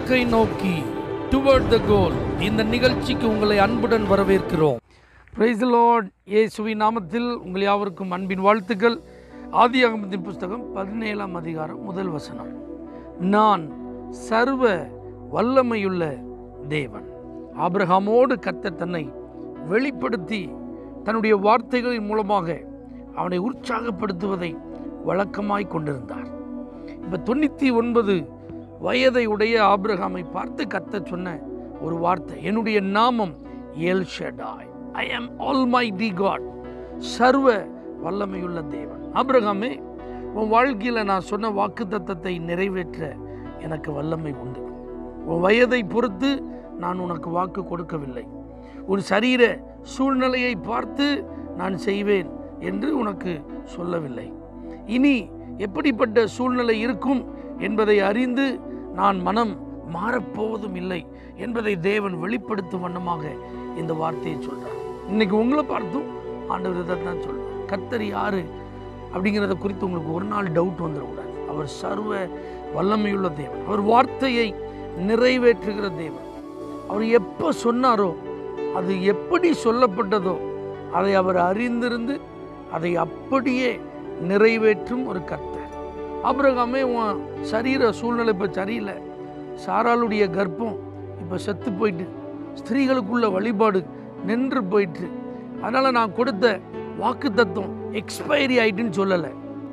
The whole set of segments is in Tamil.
இலக்கை நோக்கி டுவர்ட் த கோல் இந்த நிகழ்ச்சிக்கு உங்களை அன்புடன் வரவேற்கிறோம் பிரைஸ் லார்ட் இயேசுவின் நாமத்தில் உங்கள் யாவருக்கும் அன்பின் வாழ்த்துக்கள் ஆதி அகமதின் புஸ்தகம் பதினேழாம் அதிகாரம் முதல் வசனம் நான் சர்வ வல்லமையுள்ள தேவன் ஆபிரகாமோடு கர்த்தர் தன்னை வெளிப்படுத்தி தன்னுடைய வார்த்தைகளின் மூலமாக அவனை உற்சாகப்படுத்துவதை வழக்கமாய் கொண்டிருந்தார் இப்போ தொண்ணூற்றி ஒன்பது வயதை உடைய ஆபிரகாமை பார்த்து கத்த சொன்ன ஒரு வார்த்தை என்னுடைய நாமம் எல் ஷடாய் ஐ ஆம் ஆல் மை டி காட் சர்வ வல்லமையுள்ள தேவன் ஆபிரகாமே உன் வாழ்க்கையில் நான் சொன்ன வாக்கு தத்தத்தை நிறைவேற்ற எனக்கு வல்லமை உண்டு உன் வயதை பொறுத்து நான் உனக்கு வாக்கு கொடுக்கவில்லை உன் சரீர சூழ்நிலையை பார்த்து நான் செய்வேன் என்று உனக்கு சொல்லவில்லை இனி எப்படிப்பட்ட சூழ்நிலை இருக்கும் என்பதை அறிந்து நான் மனம் மாறப்போவதும் இல்லை என்பதை தேவன் வெளிப்படுத்தும் வண்ணமாக இந்த வார்த்தையை சொல்றார் இன்னைக்கு உங்களை பார்த்தும் ஆண்டவர் இதை தான் சொல்றார் கத்தர் யாரு அப்படிங்கிறத குறித்து உங்களுக்கு ஒரு நாள் டவுட் வந்துடக்கூடாது அவர் சர்வ வல்லமையுள்ள தேவன் அவர் வார்த்தையை நிறைவேற்றுகிற தேவன் அவர் எப்போ சொன்னாரோ அது எப்படி சொல்லப்பட்டதோ அதை அவர் அறிந்திருந்து அதை அப்படியே நிறைவேற்றும் ஒரு கர்த்தர் ஆபிரகாமே உன் சரீர சூழ்நிலை இப்போ சரியில்லை சாராளுடைய கர்ப்பம் இப்போ செத்து போயிட்டு ஸ்திரீகளுக்குள்ள வழிபாடு நின்று போயிட்டு அதனால் நான் கொடுத்த வாக்கு தத்துவம் எக்ஸ்பைரி ஆயிட்டுன்னு சொல்லலை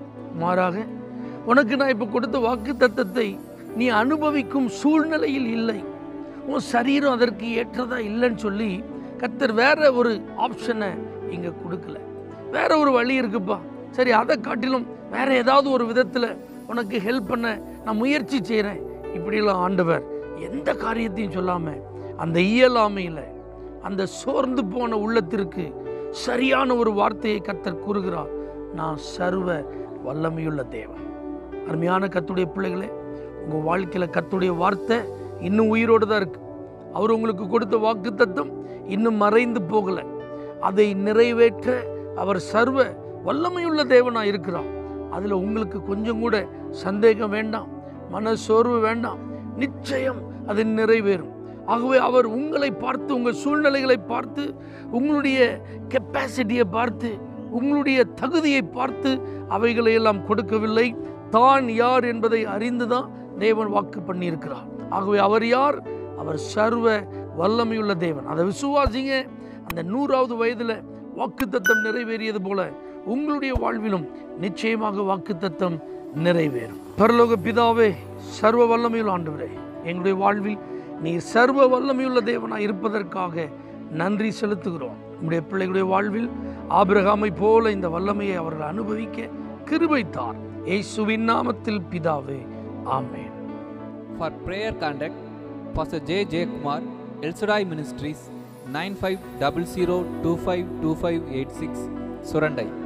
மாறாக உனக்கு நான் இப்போ கொடுத்த வாக்கு தத்தத்தை நீ அனுபவிக்கும் சூழ்நிலையில் இல்லை உன் சரீரம் அதற்கு ஏற்றதா இல்லைன்னு சொல்லி கர்த்தர் வேற ஒரு ஆப்ஷனை இங்கே கொடுக்கல வேற ஒரு வழி இருக்குப்பா சரி அதை காட்டிலும் வேற ஏதாவது ஒரு விதத்தில் உனக்கு ஹெல்ப் பண்ண நான் முயற்சி செய்கிறேன் இப்படிலாம் ஆண்டவர் எந்த காரியத்தையும் சொல்லாமல் அந்த இயலாமையில் அந்த சோர்ந்து போன உள்ளத்திற்கு சரியான ஒரு வார்த்தையை கர்த்தர் கூறுகிறார் நான் சர்வ வல்லமையுள்ள தேவன் அருமையான கத்துடைய பிள்ளைகளே உங்கள் வாழ்க்கையில் கத்துடைய வார்த்தை இன்னும் உயிரோடு தான் இருக்கு அவர் உங்களுக்கு கொடுத்த வாக்கு தத்துவம் இன்னும் மறைந்து போகலை அதை நிறைவேற்ற அவர் சர்வ வல்லமையுள்ள தேவனாக இருக்கிறார் அதில் உங்களுக்கு கொஞ்சம் கூட சந்தேகம் வேண்டாம் மன சோர்வு வேண்டாம் நிச்சயம் அது நிறைவேறும் ஆகவே அவர் உங்களை பார்த்து உங்கள் சூழ்நிலைகளை பார்த்து உங்களுடைய கெப்பாசிட்டியை பார்த்து உங்களுடைய தகுதியை பார்த்து அவைகளை எல்லாம் கொடுக்கவில்லை தான் யார் என்பதை அறிந்துதான் தேவன் வாக்கு பண்ணியிருக்கிறார் ஆகவே அவர் யார் அவர் சர்வ வல்லமையுள்ள தேவன் அதை விசுவாசிங்க அந்த நூறாவது வயதில் வாக்குத்தத்தம் நிறைவேறியது போல உங்களுடைய வாழ்விலும் நிச்சயமாக வாக்குத்தத்தம் நிறைவேறும் பரலோக பிதாவே சர்வ வல்லமையுள்ள ஆண்டவரே எங்களுடைய வாழ்வில் நீ சர்வ வல்லமையுள்ள தேவனாய் இருப்பதற்காக நன்றி செலுத்துகிறோம் உங்களுடைய பிள்ளைகளுடைய வாழ்வில் ஆபிரகாமை போல இந்த வல்லமையை அவர்கள் அனுபவிக்க கிருபைத்தார் இயேசுவின் நாமத்தில் பிதாவே ஆமென் For prayer contact, Pastor J. J. Kumar, El Shaddai Ministries, 9500252586, Surandai.